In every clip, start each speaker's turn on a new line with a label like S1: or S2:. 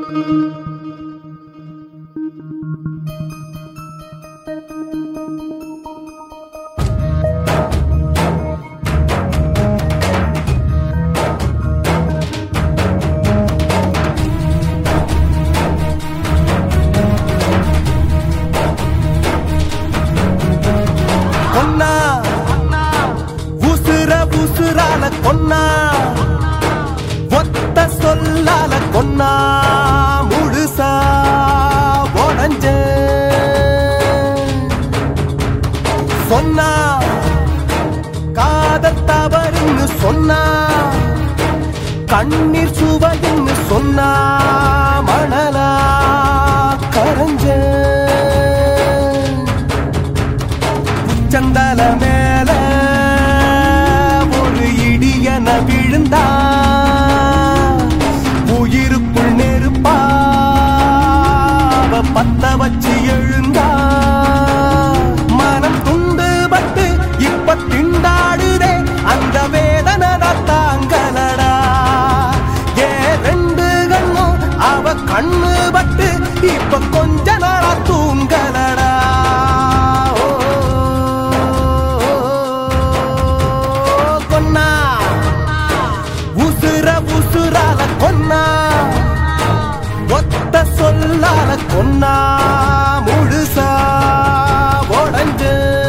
S1: கொன்னா உசுர உசுரால கொன்னா ஒத்த சொல்லால கொன்னா முழுசா உடஞ்ச சொன்னா காதல் தவறுன்னு சொன்னா கண்ணீர் சுவைன்னு சொன்னா மணலா கரைஞ்ச சந்தல மேல ஒரு இடியன விழுந்தா உயிருக்குள் நெருப்பா அவ பத்த வச்சு எழுந்தா மனம் துண்டு பட்டு இப்ப திண்டாடுதே அந்த வேதனை நான் தாங்கலடா ஏ ரெண்டு கண்ணும் அவ கண்ணு பட்டு இப்ப கொஞ்ச நாளா தூங்கலடா ஓ, கொன்னா உசுர உசுரால கொன்னா ஒத்த சொல்லால கொன்னா முழுசா உடஞ்சு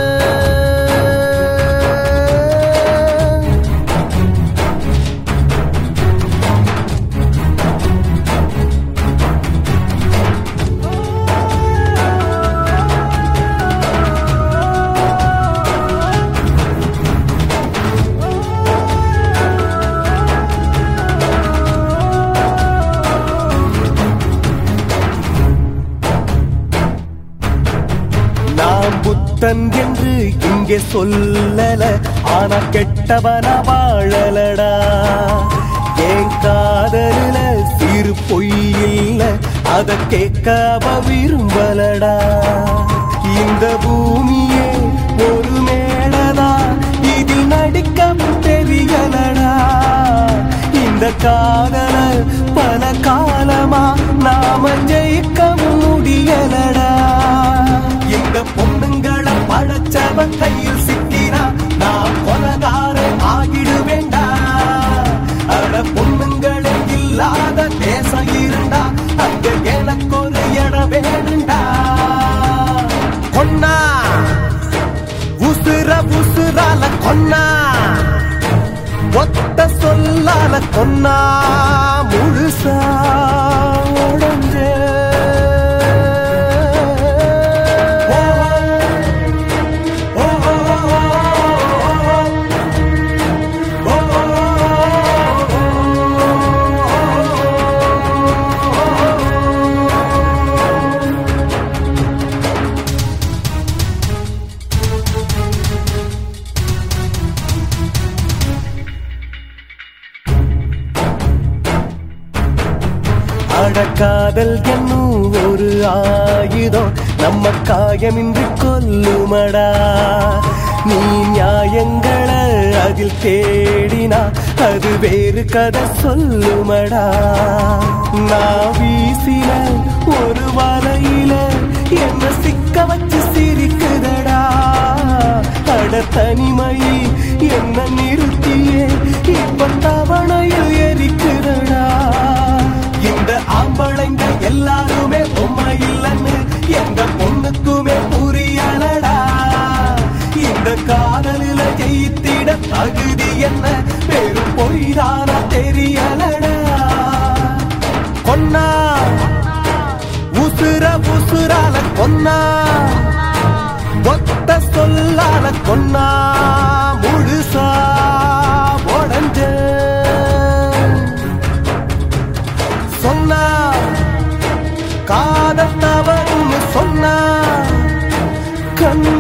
S1: நாம் புத்தன் என்று இங்கே சொல்லல ஆனா கெட்டவன வாழலடா என் காதலில சிறு பொய் இல்ல அத கேட்க அவ விரும்பலடா இந்த பூமியே ஒரு மேடதா இதில் நடிக்கவும் தெரியலடா இந்த காதல பல காலமா நாம ஜெயிக்கவும் முடியலடா இந்த பொண்ணுங்களை படைச்சவன் கையில் சிக்கினா நான் கொலகார ஆகிடுவேண்டா அட பொண்ணுங்களே இல்லாத தேசம் இருந்தா அங்க எனக்கு ஒரு இடம் வேணுண்டா கொன்னா உசுர உசுரால கொன்னா ஒத்த சொல்லால கொன்னா முழுசா உடஞ்சே அடக்காதல் என்னும் ஒரு ஆயுதம் நம்ம காயமின்றி கொல்லுமடா நீ நியாயங்களை அதில் தேடினா அது வேறு கதை சொல்லுமடா நான் வீசின ஒரு வலையில என்ன சிக்க வச்சு சிரிக்குதடா அட தனிமை என்ன நிறுத்தியே இப்ப தவணையில் எரிக்குதடா இந்த ஆம்பளைங்க எல்லாருமே பொம்மை இல்லைன்னு எந்த பொண்ணுக்குமே புரியலடா இந்த காதலில ஜெயித்திட தகுதி என்ன பெரும் பொய்தான தெரியலடா கொன்னா உசுர உசுரால கொன்னா ஒத்த சொல்லால கொன்னா முழுசா உடஞ்ச சொன்னா காதல் தவறுன்னு சொன்னா கண்